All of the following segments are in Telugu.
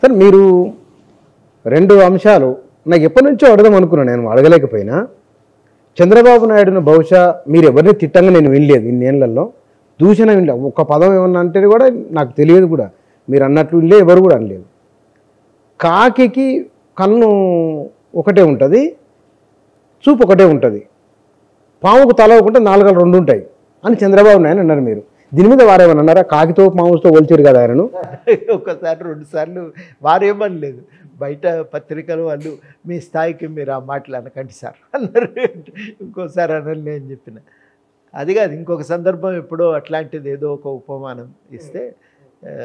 సార్ మీరు రెండు అంశాలు నాకు ఎప్పటి నుంచో అడగదాం అనుకున్నాను నేను అడగలేకపోయినా చంద్రబాబు నాయుడును బహుశా మీరు ఎవరిని తిట్టంగా నేను వినలేదు ఇన్నేళ్లలో దూషణ వినలేదు ఒక్క పదం ఏమన్నా అంటే కూడా నాకు తెలియదు కూడా మీరు అన్నట్లు వినలే ఎవరు కూడా అనలేదు కాకికి కన్ను ఒకటే ఉంటుంది చూపు ఒకటే ఉంటుంది పాముకు తల ఒకటే నాలుగు రెండు ఉంటాయి అని చంద్రబాబు నాయుడు అన్నారు మీరు దీని మీద వారేమన్నా అన్నారా కాకితో పాముతో పోల్చారు కదా ఆయనను ఒకసారి రెండు సార్లు వారేమనలేదు బయట పత్రికలు వాళ్ళు మీ స్థాయికి మీరు ఆ మాటలు అనకండి సార్ అన్నారు ఇంకోసారి అనలే అని చెప్పిన అది కాదు ఇంకొక సందర్భం ఎప్పుడో అట్లాంటిది ఏదో ఒక ఉపమానం ఇస్తే ఆ,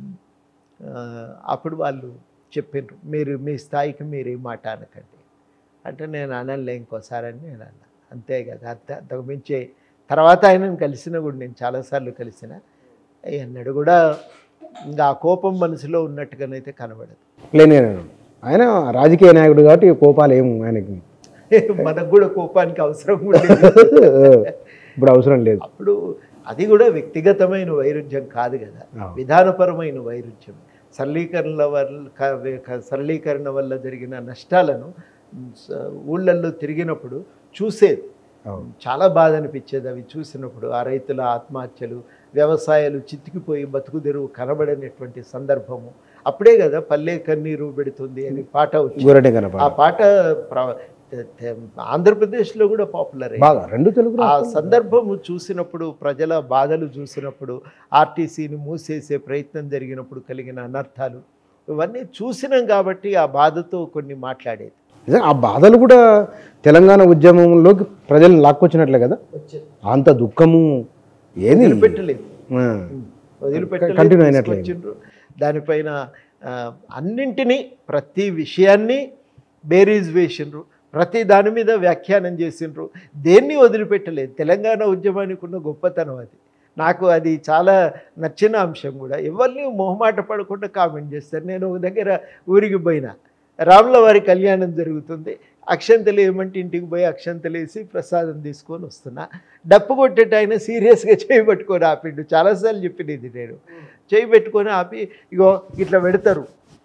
ఆ, అప్పుడు వాళ్ళు చెప్పిండ్రు మీరు మీ స్థాయికి మీరు ఈ మాట అనకండి అంటే నేను అనలే ఇంకోసారి అని నేను అన్నా అంతే కదా అంత అంతకు మించి తర్వాత ఆయనను కలిసిన కూడా నేను చాలాసార్లు కలిసిన అన్నాడు కూడా ఇంకా ఆ కోపం మనసులో ఉన్నట్టుగానైతే కనబడదు లేని ఆయన రాజకీయ నాయకుడు కాబట్టి ఈ కోపాలు ఏం ఆయనకి మనకు కూడా కోపానికి అవసరం కూడా లేదు ఇప్పుడు అవసరం లేదు అప్పుడు అది కూడా వ్యక్తిగతమైన వైరుధ్యం కాదు కదా అవును. విధానపరమైన వైరుధ్యం సరళీకరణ వల్ల క- క- సరళీకరణ వల్ల జరిగిన నష్టాలను మ్, స- ఊళ్ళల్లో తిరిగినప్పుడు చూసేది అవును చాలా బాధ అనిపించేది అవి చూసినప్పుడు ఆ రైతుల ఆత్మహత్యలు వ్యవసాయాలు చితికిపోయి బతుకు తెరువు కనబడనటువంటి సందర్భము అప్పుడే కదా పల్లె కన్నీరు పెడుతుంది అని పాట వచ్చింది గోరటే కనప ఆ పాట ప్ర- తె- తె- ఆంధ్రప్రదేశ్లో కూడా పాపులర్ అయింది బాగా రెండు తెలుగు ఆ రాష్ట్రాలు. సందర్భము చూసినప్పుడు ప్రజల బాధలు చూసినప్పుడు ఆర్టీసీని మూసేసే ప్రయత్నం జరిగినప్పుడు కలిగిన అనర్థాలు ఇవన్నీ చూసినాం కాబట్టి ఆ బాధతో కొన్ని మాట్లాడేది నిజంగా ఆ బాధలు కూడా తెలంగాణ ఉద్యమంలోకి ప్రజలు లాక్కొచ్చినట్లే కదా అంత దుఃఖము ఏది వదిలిపెట్టలేదు ఆ, వదిలిపెట్టలేదు, కంటిన్యూ అయినట్లే. తీసుకొచ్చిండ్రు. దానిపైన ఆ, అన్నింటినీ ప్రతి విషయాన్ని బేరీజ్ వేసిండ్రు ప్రతి దాని మీద వ్యాఖ్యానం చేసిండ్రు దేన్ని వదిలిపెట్టలేదు తెలంగాణ ఉద్యమానికి ఉన్న గొప్పతనం అది నాకు అది చాలా నచ్చిన అంశం కూడా ఎవరిని మొహమాట పడకుండా కామెంట్ చేస్తారు నేను ఒక దగ్గర ఊరికి పోయినా రాముల వారి కళ్యాణం జరుగుతుంది అక్షంతలు ఏమంటే ఇంటికి పోయి అక్షంతలు వేసి ప్రసాదం తీసుకొని వస్తున్నా డప్పు కొట్టేట ఆయన సీరియస్గా చేయి పట్టుకొని ఆపిండు చాలాసార్లు చెప్పింది నేను చేయి పెట్టుకొని ఆపి ఇగో ఇట్లా పెడతారు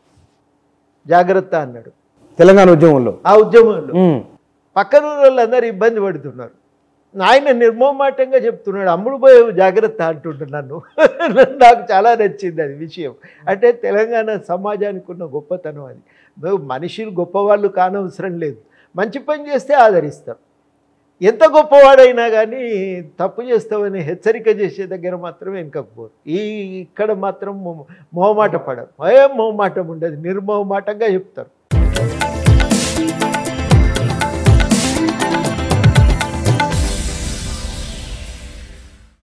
జాగ్రత్త అన్నాడు తెలంగాణ ఉద్యమంలో ఆ ఉద్యమంలో ఉమ్. పక్కన ఉన్న వాళ్ళందరూ ఇబ్బంది పడుతున్నారు ఆయన నిర్మోమాటంగా చెప్తున్నాడు అమ్ముడు పోయే జాగ్రత్త అంటుండు నన్ను నాకు చాలా నచ్చింది అది విషయం అంటే తెలంగాణ సమాజానికి ఉన్న గొప్పతనం అది నువ్వు మనుషులు గొప్పవాళ్ళు కానవసరం లేదు మంచి పని చేస్తే ఆదరిస్తారు ఎంత గొప్పవాడైనా కానీ తప్పు చేస్తామని హెచ్చరిక చేసే దగ్గర మాత్రమే వెనకపోరు ఈ ఇక్కడ మాత్రం మొ- మొహమాట పడరు ఏం మొహమాటం ఉండదు నిర్మోహమాటంగా చెప్తారు